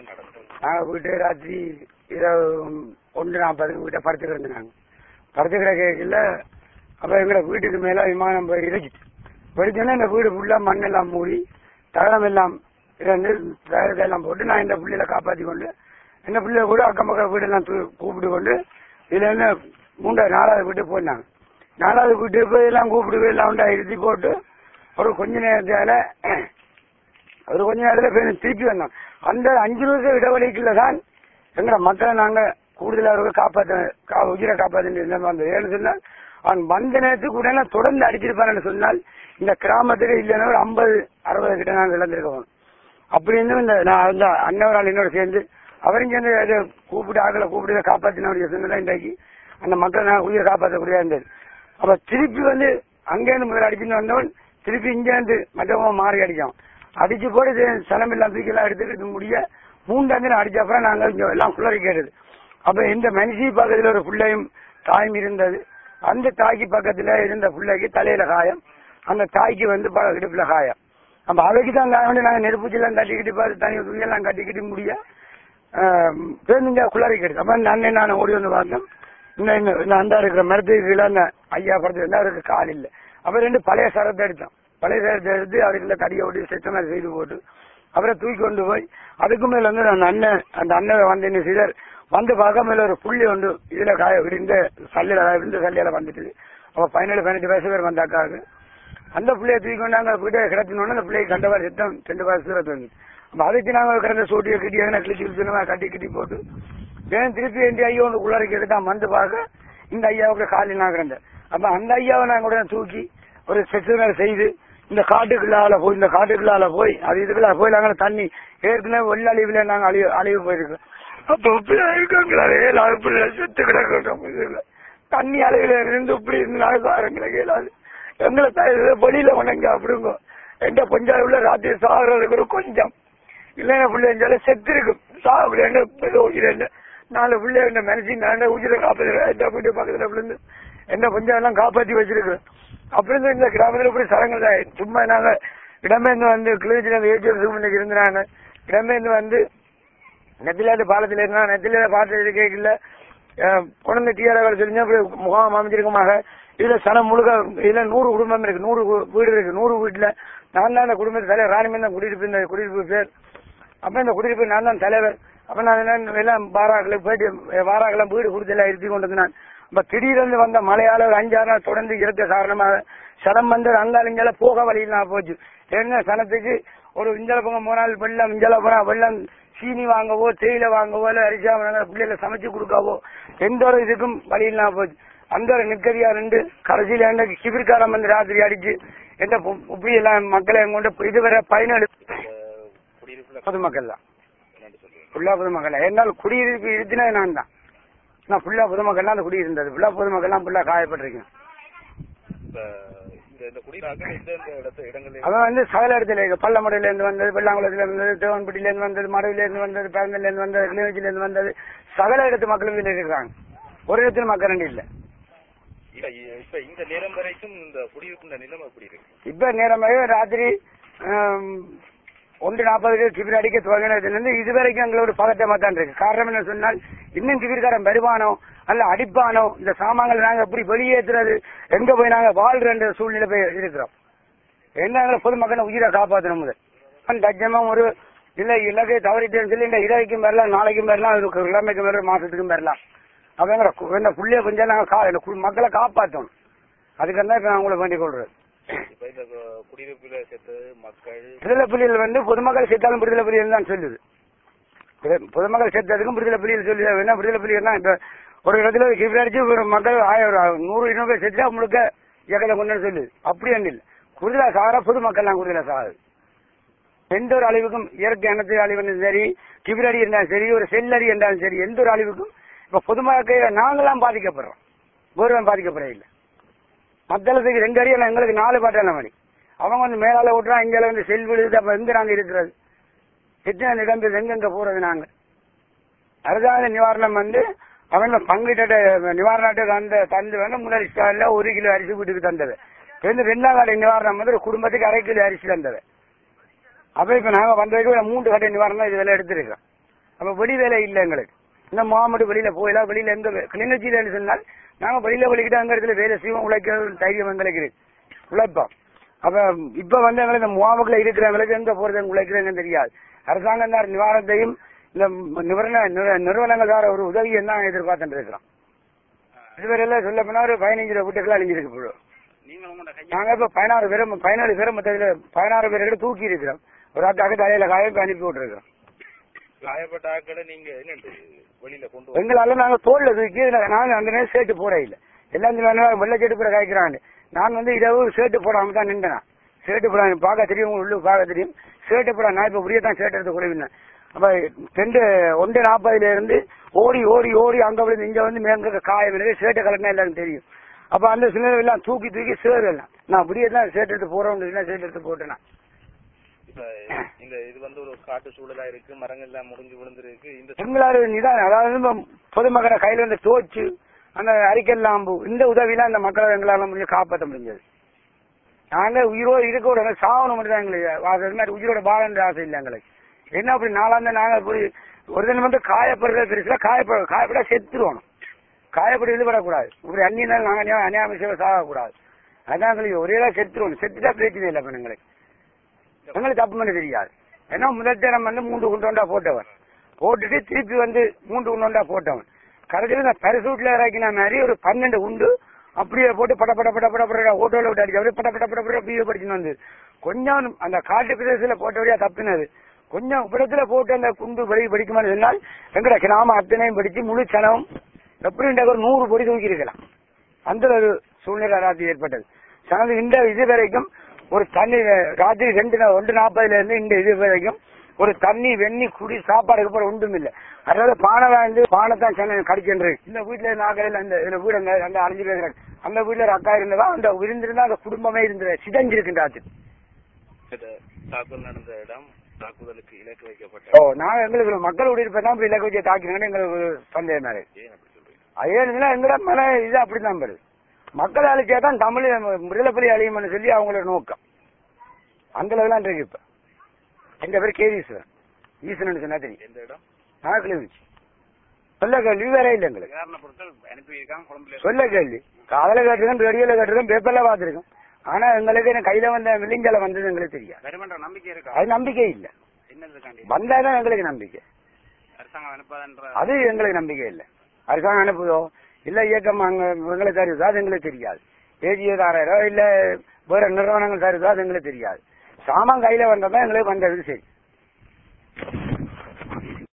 என்ன நடக்கும் நாங்கள் வீட்டு ராத்திரி இரவு ஒன்று நாற்பதுக்கு வீட்டை படுத்து கிடந்தாங்க படுத்து கிடக்கல அப்ப எங்களை வீட்டுக்கு மேல விமானம் போய் இறக்கிட்டு வெடிச்சோன்னா இந்த வீடு ஃபுல்லா மண்ணெல்லாம் மூடி தகரம் எல்லாம் இருந்து தகரத்தை எல்லாம் போட்டு நான் இந்த பிள்ளைகளை காப்பாத்தி கொண்டு இந்த பிள்ளைய கூட அக்கம் பக்கம் வீடெல்லாம் தூ- கூப்பிட்டு கொண்டு இதுல என்ன மூன்றாவது நாலாவது வீட்டுக்கு போயிருந்தாங்க நாலாவது வீட்டுக்கு போய் எல்லாம் கூப்பிட்டு போய் எல்லாம் உண்டா இறுதி போட்டு ஒரு கொஞ்ச நேரத்தால ஒரு கொஞ்ச நேரத்துல போய் திருப்பி வந்தோம் அந்த அஞ்சு நிமிஷம் இடைவெளிக்குள்ள தான் எங்கட மக்களை நாங்க கூடுதலா இருக்க காப்பாத்த கா- உயிரை காப்பாற்ற நிலைமை வந்தது ஏன்னு சொன்னால் அவன் வந்த நேரத்துக்கு உடனே தொடர்ந்து அடிச்சிருப்பான்னு சொன்னால் இந்த கிராமத்துக்கு இல்லைன்னா ஒரு ஐம்பது அறுபது கிட்ட நாங்க இழந்திருக்கோம் அப்படின்னு இந்த நான் அந்த அன்னவரால் என்னோட சேர்ந்து அவரும் சேர்ந்து அதை கூப்பிட்டு ஆக்களை கூப்பிட்டு இதை காப்பாத்தின சொன்னதான் இன்றைக்கு அந்த மக்களை நான் உயிரை காப்பாற்றக்கூடிய இருந்தது அப்ப திருப்பி வந்து அங்கேருந்து முதல்ல அடிச்சுட்டு வந்தவன் திருப்பி இங்கேருந்து மற்றவங்க மாறி அடிக்கும் அடிச்சு போட்டு இது சனம் எல்லாம் தூக்கி எல்லாம் எடுத்துக்கிட்டு முடிய மூன்றாந்து அடிச்ச அப்புறம் நாங்க இங்க எல்லாம் குளறி கேட்டது அப்ப இந்த மனுஷி பக்கத்துல ஒரு பிள்ளையும் தாயும் இருந்தது அந்த தாய்க்கு பக்கத்துல இருந்த பிள்ளைக்கு தலையில காயம் அந்த தாய்க்கு வந்து ப- இடுப்புல காயம் அப்ப அவைக்கு தான் காயம் வந்து நாங்க நெருப்பூச்சி எல்லாம் தட்டிக்கிட்டு பார்த்து தனி துணியெல்லாம் கட்டிக்கிட்டு முடிய பேருந்துங்க குள்ளாரி கேட்டு அப்ப அந்த அண்ணன் நான் ஓடி வந்து பார்த்தேன் இந்த இந்த- இந்த அந்த இருக்கிற மரத்துக்கு கீழே அந்த ஐயா படத்துல இருந்தா அவருக்கு கால் இல்ல அப்ப ரெண்டு பழைய சரத்தை எடுத்தோம் பழைய சரத்தை எடுத்து அவருக்குள்ள கடியை ஓடி செத்தமாக செய்து போட்டு அப்புறம் தூக்கி கொண்டு போய் அதுக்கு மேல வந்து அந்த அண்ணன் அந்த அண்ணன் வந்து என்ன செய்தார் வந்து பார்க்க மேல ஒரு புள்ளி உண்டு இதுல காய இந்த சல்லில காய இந்த சல்லியில வந்துட்டு அப்ப பதினேழு பதினெட்டு வயசு பேர் வந்த அக்காவுக்கு அந்த பிள்ளைய தூக்கி கொண்டாங்க வீட்டை கிடத்தினோன்னு அந்த பிள்ளையை கண்டவாறு செத்தம் ரெண்டு வயசு தூரத்து வந்து அப்ப அதுக்கு நாங்க கிடந்த சூட்டியை கட்டி எதனா கிழிச்சு கிழிச்சு கட்டி கட்டி போட்டு வேணும் திருப்பி எந்த ஐயா வந்து உள்ளார கேட்டுதான் வந்து பார்க்க இந்த ஐயாவுக்கு காலில் நான் கிடந்தேன் அப்ப அந்த ஐயாவை நாங்க உடனே தூக்கி ஒரு செக்ஷனர் செய்து இந்த காட்டுக்குள்ளால போய் இந்த காட்டுக்குள்ளால போய் அது இதுக்குள்ள போய் நாங்க தண்ணி ஏற்கனவே வெள்ள அழிவுல நாங்க அழிவு அழிவு போயிருக்கோம் அப்ப இப்படி இருக்காங்களா ஏழாவது பிள்ளை செத்து கிடக்கிறோம் இதுல தண்ணி அலையில இருந்து இப்படி இருந்து நாங்க சாரங்களை கேளாது எங்களை த- வெளியில உணங்க அப்படிங்க எந்த பஞ்சாயத்துல ராத்திரி சாகிறதுக்கு ஒரு கொஞ்சம் இல்லைன்னா பிள்ளை செத்து இருக்கும் சாப்பிட நாலு பிள்ளை என்ன மனசு நான் உயிரை காப்பாத்துறேன் இந்த வீட்டு பக்கத்துல விழுந்து என்ன பஞ்சம் எல்லாம் காப்பாத்தி வச்சிருக்கேன் அப்படி இருந்து இந்த கிராமத்துல இப்படி சடங்குகள் தான். சும்மா நாங்க இடமேந்து வந்து கிளிநொச்சியில இருந்து ஏற்றி வருஷம் இருந்தாங்க இடமேந்து வந்து நெத்திலாட்டு பாலத்துல இருந்தா நெத்தில பாலத்துல கேட்கல குழந்தை டீயாளர்கள் தெரிஞ்சா அப்படி முகாம் அமைஞ்சிருக்கமாக இதுல சனம் முழுக்க இதுல நூறு குடும்பம் இருக்கு நூறு கு- வீடு இருக்கு நூறு வீட்டுல நான் தான் அந்த குடும்பத்தை தலைவர் ராணிமன் தான் குடியிருப்பு இந்த குடியிருப்பு பேர் அப்ப இந்த குடியிருப்பு நான் தான் தலைவர் அப்ப நான் என்ன எல்லாம் பாராக்களுக்கு போயிட்டு வாராக்கெல்லாம் வீடு கொடுத்து எல்லாம் இருத்தி கொண்டு வந்து நான் அப்ப திடீரென்று வந்த மழையால ஒரு அஞ்சாறு நாள் தொடர்ந்து இருக்க காரணமாக சனம் வந்து அங்காளிஞ்சால போக வழியிலாம் போச்சு என்ன சனத்துக்கு ஒரு இஞ்சல போங்க மூணு நாள் வெள்ளம் இஞ்சல போனா வெள்ளம் சீனி வாங்கவோ தேயிலை வாங்கவோ இல்ல அரிசா பிள்ளைகளை சமைச்சு கொடுக்கவோ எந்த ஒரு இதுக்கும் வழியிலாம் போச்சு அந்த ஒரு நிற்கதியா ரெண்டு கடைசியில என்ன கிபிர்காரம் வந்து ராத்திரி அடிச்சு எந்த பு- இப்படி எல்லாம் மக்களை கொண்டு இதுவரை பயனடு குடியிருப்புல பொதுமக்கள் தான் என்னன்னு சொல்றீங்க ஃபுல்லா பொதுமக்கள் என்னால் குடியிருப்பு இருத்தினது நான் தான் நான் ஃபுல்லா பொதுமக்கள் அந்த குடியிருந்தது ஃபுல்லா பொதுமக்கள்லாம் ஃபுல்லா காயப்பட்டிருக்கேன் இப்ப இந்த இந்த குடியிருப்பு எந்த எந்த இடத்து இடங்களில் அவன் வந்து சகல இடத்துல இருக்கு பள்ளமடையில இருந்து வந்தது வெள்ளாங்குளத்துல இருந்தது தேவன்பட்டியில இருந்து வந்தது மடவில இருந்து வந்தது பேரந்தல இருந்து வந்தது கிளிநொச்சியில இருந்து வந்தது சகல இடத்து மக்களும் இதுல இருக்கிறாங்க ஒரு இடத்துல மக்கள் ரெண்டு இல்ல இல்ல இ- இப்ப இந்த நேரம் வரைக்கும் இந்த குடியிருப்பு நிலைமை எப்படி இருக்கு இப்ப நேரமாக ராத்திரி ஆம், ஒன்று நாற்பதுக்கு சிபிர் அடிக்க துவங்கினதுல இருந்து இதுவரைக்கும் எங்களோட பதட்டமா தான் இருக்கு காரணம் என்ன சொன்னால் இன்னும் சிபிர்காரன் வருவானோ அல்ல அடிப்பானோ இந்த சாமான்களை நாங்க எப்படி வெளியேற்றுறது எங்க போய் நாங்க வாழ்ற சூழ்நிலை போய் இருக்கிறோம் என்ன எங்களை பொதுமக்களை உயிரை காப்பாற்றணும் முதல் தஜ்ஜமா ஒரு இல்ல இலக்கை தவறிட்டேன்னு சொல்லி இந்த இலக்கைக்கும் வரலாம் நாளைக்கும் வரலாம் இதுக்கு இளமைக்கும் வரலாம் மாசத்துக்கும் வரலாம் அப்ப எங்களை கு- இந்த புள்ளைய கொஞ்சம் நாங்க கா- இந்த கு- மக்களை காப்பாற்றணும் அதுக்கு தான் இப்ப நான் உங்களை வேண்டிக் கொள்றேன் இப்ப இந்த கு- குடியிருப்புல செத்து மக்கள் விடுதலை புலிகள் வந்து பொதுமக்கள் செத்தாலும் விடுதலை புலிகள் தான் சொல்லுது விடு- பொதுமக்கள் செத்ததுக்கும் விடுதலை புலிகள் சொல்லி என்ன விடுதலை புலிகள் தான் இப்ப ஒரு இடத்துல கிபி அடிச்சு ஒரு மக்கள் ஆயிரம் நூறு இருநூறு பேர் செத்தா முழுக்க இயக்கத்தை கொண்டு சொல்லுது அப்படி ஒன்றும் இல்லை குருதலா சாகரா பொதுமக்கள் தான் குருதலா சாகுது எந்த ஒரு அழிவுக்கும் இயற்கை அனைத்து அழிவு இருந்தாலும் சரி கிபிரடி இருந்தாலும் சரி ஒரு செல்லடி இருந்தாலும் சரி எந்த ஒரு அழிவுக்கும் இப்ப பொதுமக்கள் நாங்களாம் பாதிக்கப்படுறோம் ஒருவன் பாதிக்கப்படவில்லை மத்தளத்துக்கு ரெண்டு அடி எல்லாம் எங்களுக்கு நாலு பாட்டான மணி அவங்க வந்து மேலால விட்டுறான் இங்க வந்து செல் விழுது அப்ப எங்க நாங்க இருக்கிறது எத்தனை நிகழ்ந்தது எங்கெங்க போறது நாங்க அரசாங்க நிவாரணம் வந்து அவன் பங்கிட்ட நிவாரணத்துக்கு அந்த தந்து வந்து முதல் ஸ்டாலில் ஒரு கிலோ அரிசி வீட்டுக்கு தந்தது ரெண்டு ரெண்டாம் கால நிவாரணம் வந்து ஒரு குடும்பத்துக்கு அரை கிலோ அரிசி தந்தது அப்ப இப்ப நாங்க வந்ததுக்கு ஒரு மூன்று கட்ட நிவாரணம் இதுல எடுத்திருக்கோம் அப்ப வெளி வேலை இல்ல எங்களுக்கு இந்த மாமட்டு வெளியில போயிடலாம் வெளியில எங்க வே- கிளிநொச்சியில சொன்னால் நாங்க வெளியில வலிக்கிட்டு அங்க இடத்துல வேலை செய்வோம் உழைக்க தைரியம் எங்களுக்கு இருக்கு உழைப்போம் அப்ப இப்ப வந்து எங்களுக்கு இந்த முகாமுக்குள்ள இருக்கிறவங்களுக்கு எங்க போறது உழைக்கிறவங்க தெரியாது அரசாங்கம் தான் நிவாரணத்தையும் இந்த நிவரண நிற- நிறுவனங்கள் தான் ஒரு உதவியை தான் எதிர்பார்த்துட்டு இருக்கிறோம் இதுவரையில சொல்ல போனா ஒரு பதினஞ்சு ரூபா வீட்டுக்குள்ள அழிஞ்சிருக்கு இப்போ நீங்க உங்களோட கையை நாங்க இப்ப பதினாறு பேரும் பதினாலு பேரும் மொத்தத்துல பதினாறு பேர்கிட்ட தூக்கி இருக்கிறோம் ஒரு அக்காக்கு தலையில காயம் அனுப்பி விட்டுருக்கோம் காயப்பட்ட ஆட்களை நீங்க என்ன வெளியில கொண்டு வந்து எங்களால நாங்க தோல்ல தூக்கி இதுல நாங்க அந்த நேரம் சேர்த்து போட இல்ல எல்லாம் சொல்லுவாங்க வெள்ளை செட்டு கூட காய்க்கிறாங்க நான் வந்து இரவு சேட்டு போடாம தான் நின்றேன் சேட்டு போட பார்க்க தெரியும் உங்களுக்கு உள்ளுக்கு பார்க்க தெரியும் சேட்டு போட நான் இப்ப புரிய தான் சேட்டு எடுத்து குறைவினேன் அப்ப ரெண்டு ஒன்று நாற்பதுல இருந்து ஓடி ஓடி ஓடி அங்க விழுந்து இங்க வந்து மேங்க காயம் இல்லை சேட்டை கலட்டினா எல்லாரும் தெரியும் அப்ப அந்த சிலர் எல்லாம் தூக்கி தூக்கி சேரு எல்லாம் நான் அப்படியே தான் சேட்டு எடுத்து போறோம் சேட்டு எடுத்து போட்டேன் நான். இப்ப இந்த இது வந்து ஒரு காட்டு சூழலா இருக்கு மரங்கள் எல்லாம் முடிஞ்சு விழுந்திருக்கு இந்த எங்களால நிதான் அதாவது நம்ம பொதுமக்களை கையில வந்து தோச்சு அந்த அரிக்கல் லாம்பு இந்த உதவியெல்லாம் இந்த மக்களை எங்களால முடிஞ்சு காப்பாற்ற முடிஞ்சது நாங்க உயிரோடு இருக்க விட சாவணும் மட்டும் தான் எங்களுக்கு அது மாதிரி உயிரோட பாலன்ற ஆசை இல்லை எங்களுக்கு என்ன அப்படி நாளாந்த நாங்க போய் ஒரு தினம் வந்து காயப்படுறது பெருசுல காயப்பட காயப்பட செத்துருவோம் காயப்பட்டு ஈடுபடக்கூடாது இப்படி அந்நிய நாள் நாங்க அநியா- அநியாயமா சாகக்கூடாது அதான் எங்களுக்கு ஒரே நாள் செத்துருவோம் செத்துட்டா பிரச்சனை இல்லை இப்ப எங்களுக்கு எங்களுக்கு தப்பு பண்ண தெரியாது ஏன்னா முதல் தினம் வந்து மூன்று குண்டோண்டா போட்டவன் போட்டுட்டு திருப்பி வந்து மூன்று குண்டோண்டா போட்டவன் கடைசியில் இந்த பரிசூட்ல இறக்கின மாதிரி ஒரு பன்னெண்டு உண்டு அப்படியே போட்டு பட பட பட பட பட ஓட்டோல விட்டு அடிச்சு அப்படியே பட பட பட பட பிஏ படிச்சுன்னு வந்து கொஞ்சம் அந்த காட்டு பிரதேசத்துல போட்டபடியா தப்பினது கொஞ்சம் உப்படத்துல போட்டு அந்த குண்டு படி படிக்குமான்னு சொன்னால் எங்கட கிராம அத்தனையும் படிச்சு முழு சனமும் எப்படி ஒரு நூறு பொடி தூக்கி இருக்கலாம் அந்த ஒரு சூழ்நிலை ராத்திரி ஏற்பட்டது சனது இந்த இது வரைக்கும் ஒரு தண்ணி ராத்திரி ரெண்டு நா- ஒன்று நாற்பதுல இருந்து இந்த இது வரைக்கும் ஒரு தண்ணி வெண்ணி குடி சாப்பாடுக்கு போற ஒன்றும் இல்ல அதாவது பானை வாங்கி பானை தான் சென்னை கடிக்கின்றது இந்த வீட்டுல நாகரில் அந்த இதுல வீடு அந்த அந்த அழிஞ்சு பேசுறாங்க அந்த வீட்டுல ஒரு அக்கா இருந்ததா அந்த இருந்திருந்தா அந்த குடும்பமே இருந்தது சிதஞ்சிருக்கின்றாச்சு இந்த தாக்குதல் நடந்த இடம் தாக்குதலுக்கு இலக்கு ஓ வைக்கப்பட்ட நாங்க எங்களுக்கு மக்கள் குடியிருப்பை தான் இப்படி இலக்கு வச்சு தாக்கினாங்கன்னு எங்களுக்கு ஒரு சந்தேகம் மாதிரி ஏன் அப்படி சொல்றீங்க அதே இருந்துச்சுன்னா எங்கட மன இது அப்படித்தான் வருது மக்கள் அழிச்சா தான் தமிழ் விடுதலை அழியும்னு சொல்லி அவங்களோட நோக்கம் அந்த லெவலாம் இருக்கு இப்ப எங்க பேர் கேதீஸ்வரன் ஈஸ்வரன் சொன்னா தெரியும் எந்த இடம் நாக்கில் இருந்துச்சு சொல்ல கேள்வி வேற இல்லை எங்களுக்கு நிவாரண பொருட்கள் அனுப்பியிருக்காங்க குழம்புல சொல்ல கேள்வி காதல கேட்டிருக்கோம் ரேடியோல கேட்டிருக்கோம் பேப்பர்ல பாத்துருக்கோம் ஆனா எங்களுக்கு என்ன கையில வந்த வில்லிஞ்சால வந்தது எங்களுக்கு தெரியாது வருமன்ற நம்பிக்கை இருக்கா அது நம்பிக்கை இல்ல என்னதுக்காண்டி வந்தாதான் எங்களுக்கு நம்பிக்கை அரசாங்கம் அனுப்பாதன்ற அது எங்களுக்கு நம்பிக்கை இல்லை அரசாங்கம் அனுப்புதோ இல்ல இயக்கம் அங்க எங்களுக்கு தருதோ அது எங்களுக்கு தெரியாது ஏஜியோ தாரோ இல்ல வேற நிறுவனங்கள் தருதோ அது எங்களுக்கு தெரியாது சாமான் கையில வந்தா எங்களுக்கு வந்தது சரி